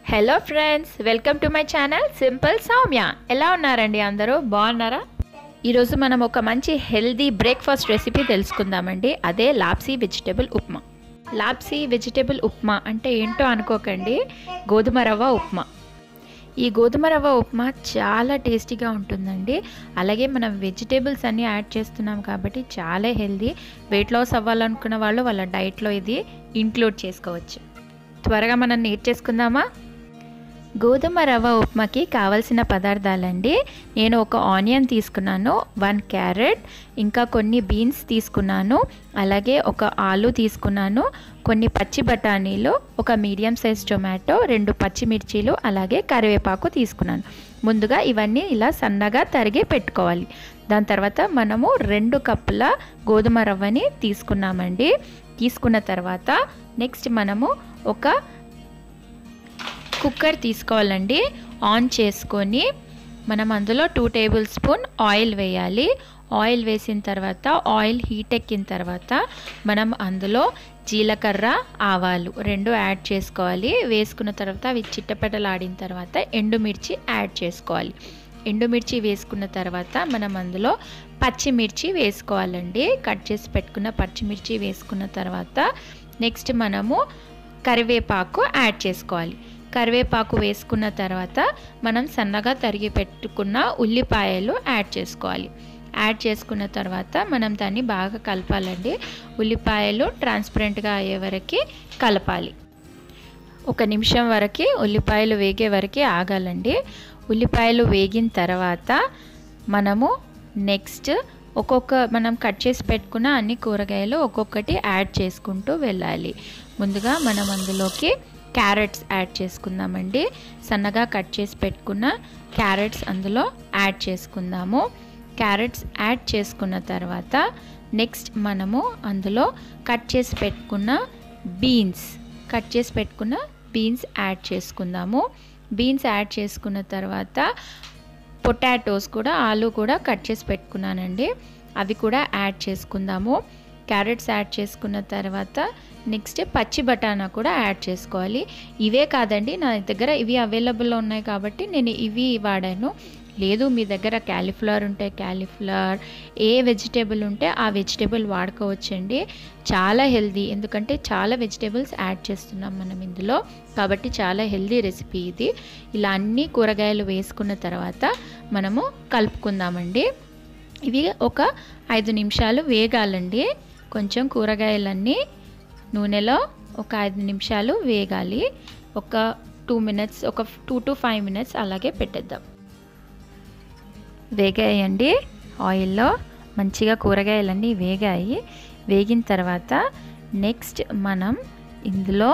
hello friends welcome to my channel simple Soumya ఎలా ఉన్నారండి అందరూ బాగున్నారా ఈరోజు మనం ఒక మంచి హెల్దీ బ్రేక్ఫాస్ట్ రెసిపీ తెలుసుకుందామండి అదే లాప్సీ వెజిటేబుల్ ఉప్మా లాప్సీ వెజిటేబుల్ ఉప్మా అంటే ఏంటో అనుకోకండి గోధుమ రవ్వ ఉప్మా ఈ గోధుమ రవ్వ ఉప్మా చాలా టేస్టీగా ఉంటుందండి అలాగే మనం వెజిటేబుల్స్ అన్నీ యాడ్ చేస్తున్నాం కాబట్టి చాలా హెల్దీ వెయిట్ లాస్ అవ్వాలనుకున్న వాళ్ళు వాళ్ళ డైట్లో ఇది ఇంక్లూడ్ చేసుకోవచ్చు త్వరగా మనం నేర్చేసుకుందామా గోధుమ రవ్వ ఉప్మాకి కావలసిన పదార్థాలండి నేను ఒక ఆనియన్ తీసుకున్నాను వన్ క్యారెట్ ఇంకా కొన్ని బీన్స్ తీసుకున్నాను అలాగే ఒక ఆలు తీసుకున్నాను కొన్ని పచ్చి బఠానీలు ఒక మీడియం సైజ్ టొమాటో రెండు పచ్చిమిర్చీలు అలాగే కరివేపాకు తీసుకున్నాను ముందుగా ఇవన్నీ ఇలా సన్నగా తరిగి పెట్టుకోవాలి దాని తర్వాత మనము రెండు కప్పుల గోధుమ రవ్వని తీసుకున్నామండి తీసుకున్న తర్వాత నెక్స్ట్ మనము ఒక కుక్కర్ తీసుకోవాలండి ఆన్ చేసుకొని మనం అందులో టూ టేబుల్ స్పూన్ ఆయిల్ వేయాలి ఆయిల్ వేసిన తర్వాత ఆయిల్ హీట్ ఎక్కిన తర్వాత మనం అందులో జీలకర్ర ఆవాలు రెండు యాడ్ చేసుకోవాలి వేసుకున్న తర్వాత అవి చిట్టపెట్టలాడిన తర్వాత ఎండుమిర్చి యాడ్ చేసుకోవాలి ఎండుమిర్చి వేసుకున్న తర్వాత మనం అందులో పచ్చిమిర్చి వేసుకోవాలండి కట్ చేసి పెట్టుకున్న పచ్చిమిర్చి వేసుకున్న తర్వాత నెక్స్ట్ మనము కరివేపాకు యాడ్ చేసుకోవాలి కరివేపాకు వేసుకున్న తర్వాత మనం సన్నగా తరిగి పెట్టుకున్న ఉల్లిపాయలు యాడ్ చేసుకోవాలి యాడ్ చేసుకున్న తర్వాత మనం దాన్ని బాగా కలపాలండి ఉల్లిపాయలు ట్రాన్స్పరెంట్గా అయ్యే వరకు కలపాలి ఒక నిమిషం వరకు ఉల్లిపాయలు వేగే వరకు ఆగాలండి ఉల్లిపాయలు వేగిన తర్వాత మనము నెక్స్ట్ ఒక్కొక్క మనం కట్ చేసి పెట్టుకున్న అన్ని కూరగాయలు ఒక్కొక్కటి యాడ్ చేసుకుంటూ వెళ్ళాలి ముందుగా మనం అందులోకి క్యారెట్స్ యాడ్ చేసుకుందామండి సన్నగా కట్ చేసి పెట్టుకున్న క్యారెట్స్ అందులో యాడ్ చేసుకుందాము క్యారెట్స్ యాడ్ చేసుకున్న తర్వాత నెక్స్ట్ మనము అందులో కట్ చేసి పెట్టుకున్న బీన్స్ కట్ చేసి పెట్టుకున్న బీన్స్ యాడ్ చేసుకుందాము బీన్స్ యాడ్ చేసుకున్న తర్వాత పొటాటోస్ కూడా ఆలు కూడా కట్ చేసి పెట్టుకున్నానండి అవి కూడా యాడ్ చేసుకుందాము క్యారెట్స్ యాడ్ చేసుకున్న తర్వాత నెక్స్ట్ పచ్చి బఠానా కూడా యాడ్ చేసుకోవాలి ఇవే కాదండి నా దగ్గర ఇవి అవైలబుల్లో ఉన్నాయి కాబట్టి నేను ఇవి వాడాను లేదు మీ దగ్గర క్యాలీఫ్లవర్ ఉంటే క్యాలీఫ్లవర్ ఏ వెజిటేబుల్ ఉంటే ఆ వెజిటేబుల్ వాడుకోవచ్చండి చాలా హెల్దీ ఎందుకంటే చాలా వెజిటేబుల్స్ యాడ్ చేస్తున్నాం మనం ఇందులో కాబట్టి చాలా హెల్దీ రెసిపీ ఇది ఇలా అన్ని కూరగాయలు వేసుకున్న తర్వాత మనము కలుపుకుందామండి ఇవి ఒక ఐదు నిమిషాలు వేగాలండి కొంచెం కూరగాయలన్నీ నూనెలో ఒక ఐదు నిమిషాలు వేగాలి ఒక టూ మినిట్స్ ఒక టూ టు ఫైవ్ మినిట్స్ అలాగే పెట్టేద్దాం వేగాయండి ఆయిల్లో మంచిగా కూరగాయలన్నీ వేగాయి వేగిన తర్వాత నెక్స్ట్ మనం ఇందులో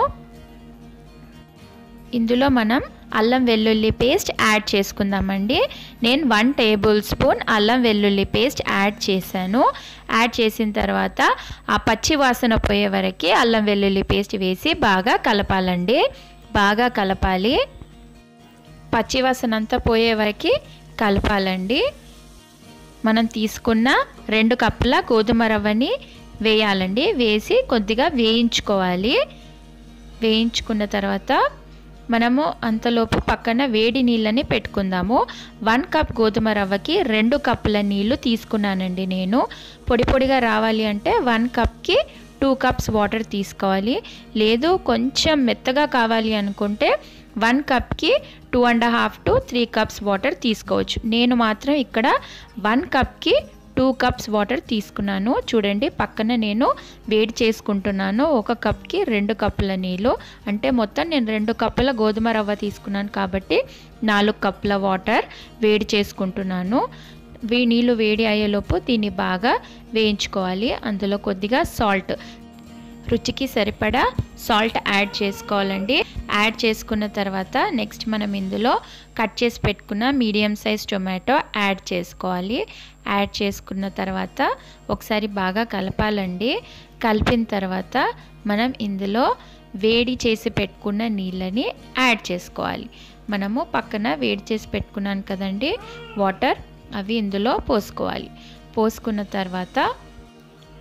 ఇందులో మనం అల్లం వెల్లుల్లి పేస్ట్ యాడ్ చేసుకుందామండి నేను వన్ టేబుల్ స్పూన్ అల్లం వెల్లుల్లి పేస్ట్ యాడ్ చేశాను యాడ్ చేసిన తర్వాత ఆ పచ్చి వాసన పోయే వరకు అల్లం వెల్లుల్లి పేస్ట్ వేసి బాగా కలపాలండి బాగా కలపాలి పచ్చి వాసన అంతా పోయే వరకు కలపాలండి మనం తీసుకున్న రెండు కప్పుల గోధుమ రవ్వని వేయాలండి వేసి కొద్దిగా వేయించుకోవాలి వేయించుకున్న తర్వాత మనము అంతలోపు పక్కన వేడి నీళ్ళని పెట్టుకుందాము వన్ కప్ గోధుమ రవ్వకి రెండు కప్పుల నీళ్లు తీసుకున్నానండి నేను పొడి పొడిగా రావాలి అంటే వన్ కప్కి టూ కప్స్ వాటర్ తీసుకోవాలి లేదు కొంచెం మెత్తగా కావాలి అనుకుంటే వన్ కప్కి two and half to three cups water తీసుకోవచ్చు నేను మాత్రం ఇక్కడ వన్ కప్కి టూ కప్స్ వాటర్ తీసుకున్నాను చూడండి పక్కన నేను వేడి చేసుకుంటున్నాను ఒక కప్కి రెండు కప్పుల నీళ్ళు అంటే మొత్తం నేను రెండు కప్పుల గోధుమ రవ్వ తీసుకున్నాను కాబట్టి నాలుగు కప్పుల వాటర్ వేడి చేసుకుంటున్నాను వీ నీళ్ళు వేడి అయ్యేలోపు దీన్ని బాగా వేయించుకోవాలి అందులో కొద్దిగా సాల్ట్ రుచికి సరిపడా సాల్ట్ యాడ్ చేసుకోవాలండి యాడ్ చేసుకున్న తర్వాత నెక్స్ట్ మనం ఇందులో కట్ చేసి పెట్టుకున్న మీడియం సైజ్ టొమాటో యాడ్ చేసుకోవాలి యాడ్ చేసుకున్న తర్వాత ఒకసారి బాగా కలపాలండి కలిపిన తర్వాత మనం ఇందులో వేడి చేసి పెట్టుకున్న నీళ్ళని యాడ్ చేసుకోవాలి మనము పక్కన వేడి చేసి పెట్టుకున్నాను కదండి వాటర్ అవి ఇందులో పోసుకోవాలి పోసుకున్న తర్వాత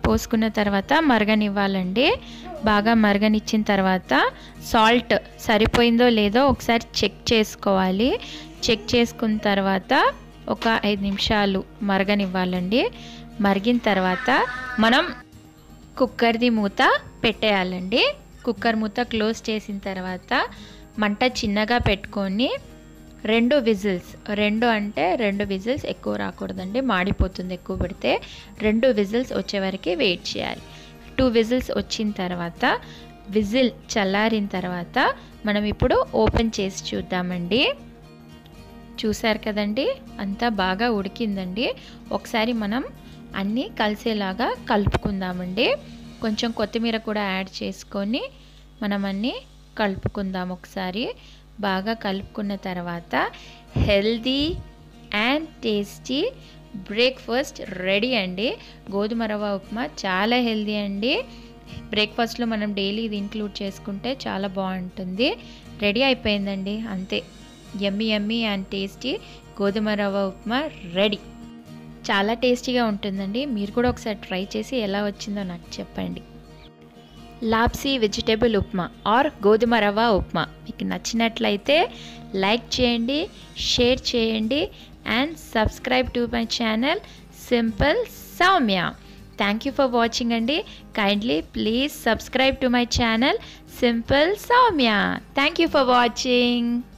పోసుకున్న తర్వాత మరగనివ్వాలండి బాగా మరగనిచ్చిన తర్వాత సాల్ట్ సరిపోయిందో లేదో ఒకసారి చెక్ చేసుకోవాలి చెక్ చేసుకున్న తర్వాత ఒక ఐదు నిమిషాలు మరగనివ్వాలండి మరిగిన తర్వాత మనం కుక్కర్ది మూత పెట్టేయాలండి కుక్కర్ మూత క్లోజ్ చేసిన తర్వాత మంట చిన్నగా పెట్టుకొని రెండు విజిల్స్ రెండు అంటే రెండు విజిల్స్ ఎక్కువ రాకూడదండి మాడిపోతుంది ఎక్కువ పెడితే రెండు విజిల్స్ వచ్చే వరకు వెయిట్ చేయాలి టూ విజిల్స్ వచ్చిన తర్వాత విజిల్ చల్లారిన తర్వాత మనం ఇప్పుడు ఓపెన్ చేసి చూద్దామండి చూసారు కదండి అంతా బాగా ఉడికిందండి ఒకసారి మనం అన్నీ కలిసేలాగా కలుపుకుందామండి కొంచెం కొత్తిమీర కూడా యాడ్ చేసుకొని మనం అన్నీ కలుపుకుందాం ఒకసారి బాగా కలుపుకున్న తర్వాత healthy and tasty breakfast ready అండి గోధుమ రవ్వ ఉప్మా చాలా హెల్దీ అండి బ్రేక్ఫాస్ట్లో మనం డైలీ ఇది ఇంక్లూడ్ చేసుకుంటే చాలా బాగుంటుంది రెడీ అయిపోయిందండి అంతే ఎమ్మి ఎమ్మి అండ్ టేస్టీ గోధుమ రవ్వ ఉప్మా రెడీ చాలా టేస్టీగా ఉంటుందండి మీరు కూడా ఒకసారి ట్రై చేసి ఎలా వచ్చిందో నాకు చెప్పండి లాప్సీ వెజిటేబుల్ ఉప్మా ఆర్ గోధుమ రవ్వ ఉప్మా మీకు నచ్చినట్లయితే లైక్ చేయండి షేర్ చేయండి and subscribe to my channel simple Soumya thank you for watching అండి kindly please subscribe to my channel simple Soumya thank you for watching